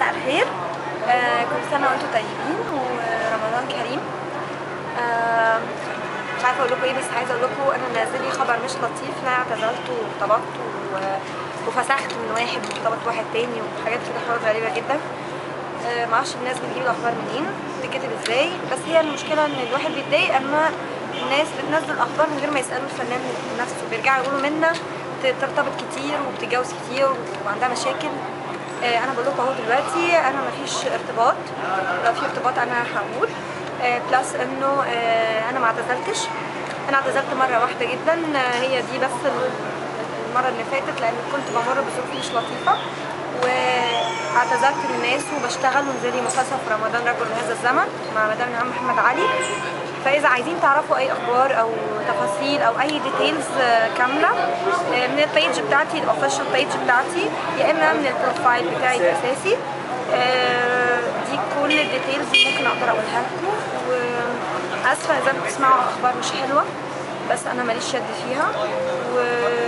مساء الخير آه كل سنة وانتم طيبين ورمضان كريم آه مش عارفة اقول لكم ايه بس عايزة اقول لكم انا نازل لي خبر مش لطيف ان انا اعتزلت وارتبطت و- وفسخت من واحد وارتبطت واحد تاني وحاجات كده حوارات غريبة جدا آه معرفش الناس بتجيب الاخبار منين بتتكتب ازاي بس هي المشكلة ان الواحد بيتضايق اما الناس بتنزل اخبار من غير ما يسألوا الفنان نفسه بيرجعوا يقولوا منا بترتبط كتير وبتتجوز كتير وعندها مشاكل آه، انا بقول لكم اهو دلوقتي انا مفيش ارتباط لو في ارتباط انا هقول بلس انه آه، انا ما اعتزلتش انا اعتزلت مره واحده جدا آه، هي دي بس ال- المره اللي فاتت لان كنت بمر بظروف مش لطيفه واعتذرت للناس وبشتغل ونزل لي مسلسل في رمضان رجل هذا الزمن مع مدام نعم محمد علي فاذا عايزين تعرفوا اي اخبار او تفاصيل او اي ديتيلز كامله آه، من البيج بتاعتي الاوفيشال بيج بتاعتي يا اما من البروفايل بتاعي الاساسي آه، دي كل الديتيلز اللي ممكن اقدر اقولها لكم واسفه اذا بتسمعوا اخبار مش حلوه بس انا ماليش يد فيها و